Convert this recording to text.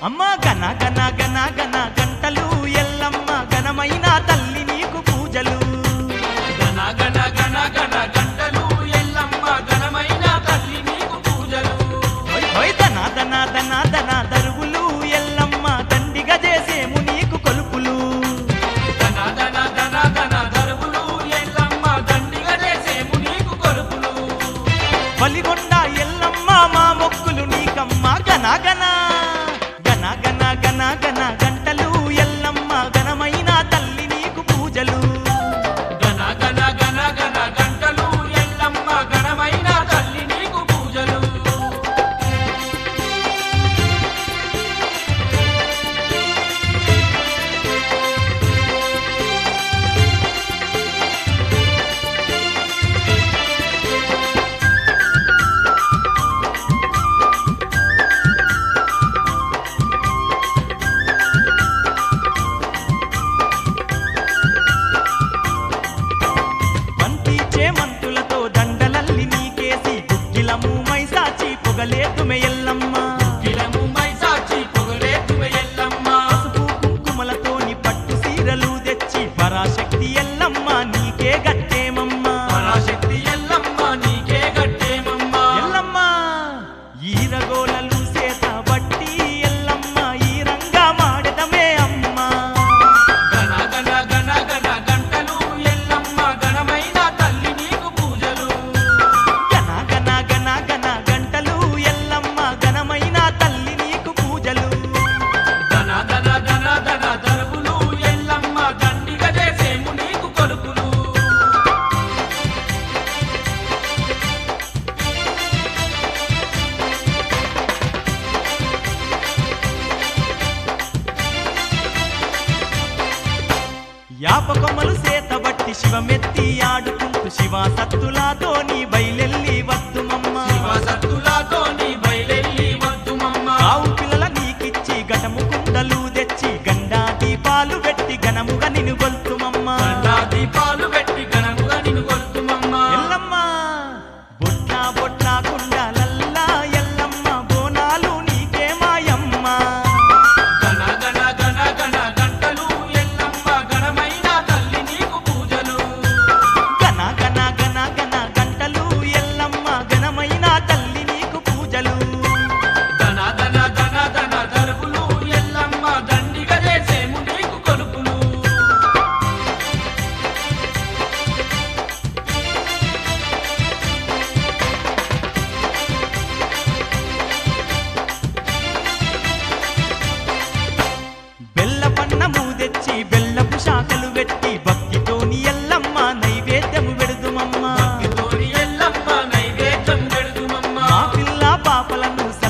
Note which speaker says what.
Speaker 1: అమ్మ గన గన గన గన గంటలు ఎల్లమ్మ ఘనమైన తల్లి నీకు పూజలు
Speaker 2: గన గన గన గన గంటలు ఎల్లమ్మ ఘనమైన తల్లి నీకు పూజలు
Speaker 1: హోయ్ హోయ్ దన దన దన దన దరువులు ఎల్లమ్మ దండిగా చేసేము నీకు కొలుపులు
Speaker 2: ధన ధన ధన ధన దరువులు ఎల్లమ్మ దండిగా చేసేము నీకు కొలుపులు
Speaker 1: బలిగొండ ఎల్లమ్మ మా మొక్కులు నీకమ్మ గన గన గన గన గన గన గంటలు ఎల్లమ్మ ఘనమైన తల్లి నీకు పూజలు
Speaker 2: గన గన గన గన గంటలు ఎల్లమ్మ ఘనమైన తల్లి నీకు పూజలు
Speaker 1: బంతి చేమంతులతో దండలల్లి నీకేసి గుగ్గిలము మైసాచి పొగలేతుమె ఎల్లమ్మ
Speaker 2: కిలము మైసాచి పొగలేతువే ఎల్లమ్మ
Speaker 1: పసుపు కుంకుమలతోని పట్టు సీరలు తెచ్చి పరాశక్తి ఎల్లమ్మ నీకే గట్టేమమ్మ
Speaker 2: పరాశక్తి ఎల్లమ్మ నీకే గట్టేమమ్మ
Speaker 1: ఎల్లమ్మ ఈరగోలలు సేత బట్టి ఎల్లమ్మ ఈ రంగా మాడదమే అమ్మ
Speaker 2: గన గన గన గన గంటలు ఎల్లమ్మ ఘనమైన తల్లి నీకు పూజలు
Speaker 1: గన గన గన గన గంటలు ఎల్లమ్మ ఘనమైన తల్లి నీకు పూజలు
Speaker 2: ధన ధన ధన ధన దరువులు ఎల్లమ్మ దండిగా చేసేము నీకు కొలుపులు
Speaker 1: యాపకొమ్మలు సేతబట్టి శివమెత్తి ఆడుకుంటూ శివ సత్తులాతోని బయలెల్లి వద్దుమమ్మ
Speaker 2: శివ సత్తులతో నీ బయలెల్లి వద్దుమమ్మ
Speaker 1: ఆవు పిల్లల నీకిచ్చి ఘటము కుండలు తెచ్చి గండా దీపాలు పెట్టి ఘనముగా నిన్ను గొల్తుమమ్మ
Speaker 2: గండా దీపాలు పెట్టి ఘనముగా నిన్ను కొలుతుమమ్మ
Speaker 1: ఎల్లమ్మ బొట్ల బొట్ల కుండలల్లా ఎల్లమ్మ బోనాలు నీకే మాయమ్మ
Speaker 2: గన గన గన గన గంటలు ఎల్లమ్మ ఘనమైన తల్లి నీకు పూజలు
Speaker 1: గన గన గన గన గంటలు ఎల్లమ్మ ఘనమైన తల్లి నీకు పూజలు
Speaker 2: ధన ధన ధన ధన దరువులు ఎల్లమ్మ దండిగా చేసేము నీకు కొలుపులు
Speaker 1: బెల్ల పన్నము తెచ్చి బెల్లపు శాఖలు పెట్టి భక్తితోని ఎల్లమ్మ నైవేద్యము పెడుదుమమ్మ
Speaker 2: భక్తితోని ఎల్లమ్మ నైవేద్యం పెడుదుమమ్మ
Speaker 1: మా పిల్ల పాపలను